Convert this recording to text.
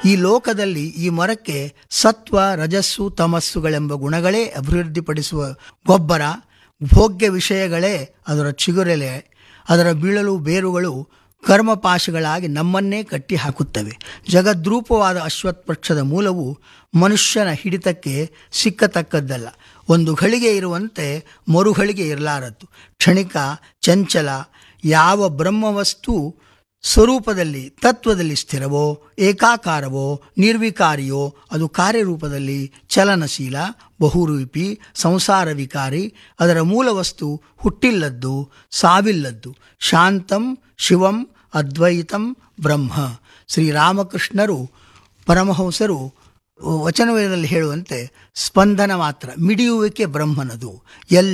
ಈ ಲೋಕದಲ್ಲಿ ಈ ಮರಕ್ಕೆ ಸತ್ವ ರಜಸ್ಸು ತಮಸ್ಸುಗಳೆಂಬ ಗುಣಗಳೇ ಅಭಿವೃದ್ಧಿಪಡಿಸುವ ಗೊಬ್ಬರ ಭೋಗ್ಯ ವಿಷಯಗಳೇ ಅದರ ಚಿಗುರೆಲೆ ಅದರ ಬೀಳಲು ಬೇರುಗಳು ಕರ್ಮಪಾಶಗಳಾಗಿ ನಮ್ಮನ್ನೇ ಕಟ್ಟಿ ಹಾಕುತ್ತವೆ ಜಗದ್ರೂಪವಾದ ಅಶ್ವತ್ಪಕ್ಷದ ಮೂಲವು ಮನುಷ್ಯನ ಹಿಡಿತಕ್ಕೆ ಸಿಕ್ಕತಕ್ಕದ್ದಲ್ಲ ಒಂದು ಘಳಿಗೆ ಇರುವಂತೆ ಮರುಗಳಿಗೆ ಇರಲಾರದ್ದು ಕ್ಷಣಿಕ ಚಂಚಲ ಯಾವ ಬ್ರಹ್ಮವಸ್ತು ಸ್ವರೂಪದಲ್ಲಿ ತತ್ವದಲ್ಲಿ ಸ್ಥಿರವೋ ಏಕಾಕಾರವೋ ನಿರ್ವಿಕಾರಿಯೋ ಅದು ಕಾರ್ಯರೂಪದಲ್ಲಿ ಚಲನಶೀಲ ಬಹುರೂಪಿ ಸಂಸಾರ ವಿಕಾರಿ ಅದರ ಮೂಲ ವಸ್ತು ಹುಟ್ಟಿಲ್ಲದ್ದು ಸಾವಿಲ್ಲದ್ದು ಶಾಂತಂ ಶಿವಂ ಅದ್ವೈತಂ ಬ್ರಹ್ಮ ಶ್ರೀರಾಮಕೃಷ್ಣರು ಪರಮಹಂಸರು ವಚನವೇದದಲ್ಲಿ ಹೇಳುವಂತೆ ಸ್ಪಂದನ ಮಾತ್ರ ಮಿಡಿಯುವಿಕೆ ಬ್ರಹ್ಮನದು ಎಲ್ಲ